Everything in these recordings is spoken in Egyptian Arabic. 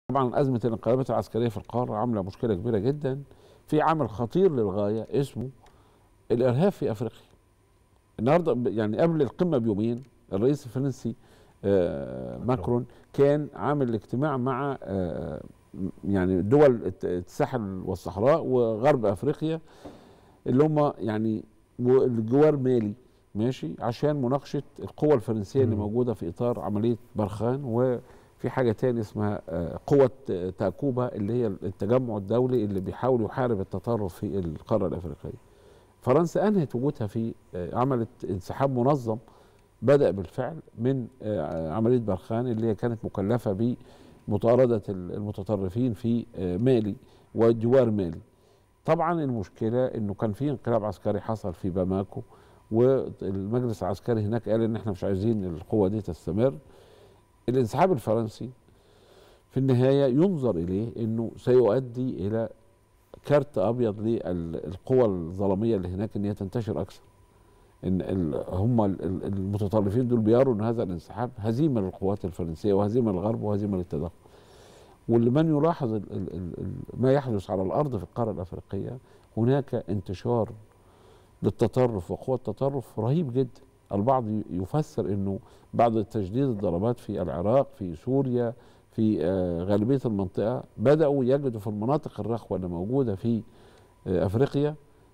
طبعا ازمه الانقلابات العسكريه في القاره عامله مشكله كبيره جدا في عامل خطير للغايه اسمه الارهاب في افريقيا النهارده ب- يعني قبل القمه بيومين الرئيس الفرنسي آه، ماكرون كان عامل اجتماع مع آه، يعني دول الت- الساحل والصحراء وغرب افريقيا اللي هم يعني و- الجوار مالي ماشي عشان مناقشه القوى الفرنسيه اللي مم. موجوده في اطار عمليه برخان وفي حاجه تاني اسمها آه، قوه آه، تاكوبا اللي هي التجمع الدولي اللي بيحاول يحارب التطرف في القاره الافريقيه. فرنسا انهت وجودها في آه، عملت انسحاب منظم بدا بالفعل من آه، عمليه برخان اللي هي كانت مكلفه بمطارده المتطرفين في آه، مالي وجوار مالي. طبعا المشكله انه كان في انقلاب عسكري حصل في باماكو والمجلس العسكري هناك قال ان احنا مش عايزين القوه دي تستمر الانسحاب الفرنسي في النهايه ينظر اليه انه سيؤدي الى كارت ابيض للقوى الظلاميه اللي هناك ان هي تنتشر اكثر ان ال- هم ال- ال- المتطرفين دول بيروا ان هذا الانسحاب هزيمه للقوات الفرنسيه وهزيمه للغرب وهزيمه للتدخل ولمن يلاحظ ال ال ال ال ما يحدث على الارض في القاره الافريقيه هناك انتشار للتطرف وقوى التطرف رهيب جدا البعض ي- يفسر انه بعد تجديد الضربات في العراق في سوريا في آه، غالبيه المنطقه بداوا يجدوا في المناطق الرخوه اللي موجوده في آه، افريقيا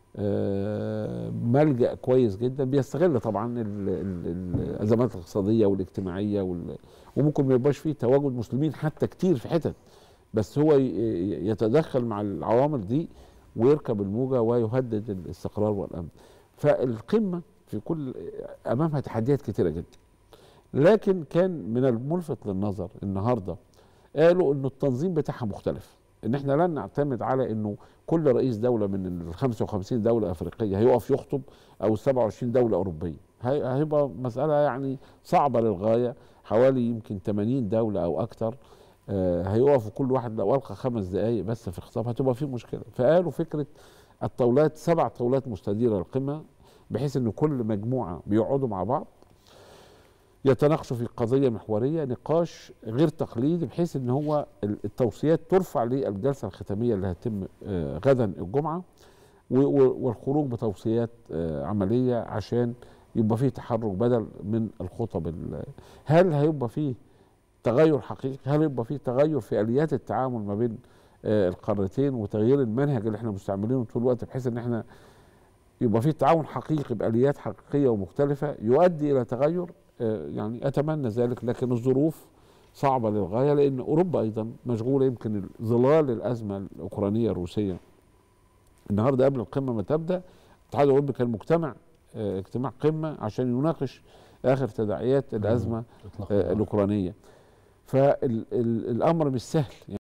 آه، ملجا كويس جدا بيستغل طبعا ال- ال- الازمات الاقتصاديه والاجتماعيه وال- وممكن ما يبقاش فيه تواجد مسلمين حتى كتير في حتت بس هو ي- ي- يتدخل مع العوامل دي ويركب الموجه ويهدد الاستقرار والامن فالقمه في كل امامها تحديات كتيره جدا لكن كان من الملفت للنظر النهارده قالوا انه التنظيم بتاعها مختلف ان احنا لن نعتمد على انه كل رئيس دوله من ال 55 دوله افريقيه هيقف يخطب او ال 27 دوله اوروبيه هي- هيبقى مساله يعني صعبه للغايه حوالي يمكن 80 دوله او اكثر هيقفوا كل واحد لو القى خمس دقائق بس في خطاب هتبقى في مشكله فقالوا فكره الطاولات سبع طاولات مستديره للقمه بحيث ان كل مجموعه بيقعدوا مع بعض يتناقشوا في قضيه محوريه نقاش غير تقليدي بحيث ان هو ال- التوصيات ترفع للجلسه الختاميه اللي هتتم آه، غدا الجمعه و- و- والخروج بتوصيات آه، عمليه عشان يبقى فيه تحرك بدل من الخطب ال- هل هيبقى فيه تغير حقيقي هل يبقى فيه تغير في اليات التعامل ما بين آه، القارتين وتغيير المنهج اللي احنا مستعملينه طول الوقت بحيث ان احنا يبقى في تعاون حقيقي باليات حقيقيه ومختلفه يؤدي الى تغير آه، يعني اتمنى ذلك لكن الظروف صعبه للغايه لان اوروبا ايضا مشغوله يمكن ظلال الازمه الاوكرانيه الروسيه النهارده قبل القمه ما تبدا الاتحاد الاوروبي كان مجتمع آه، اجتماع قمه عشان يناقش اخر تداعيات الازمه إطلاق آه، النار. الاوكرانيه فالامر مش سهل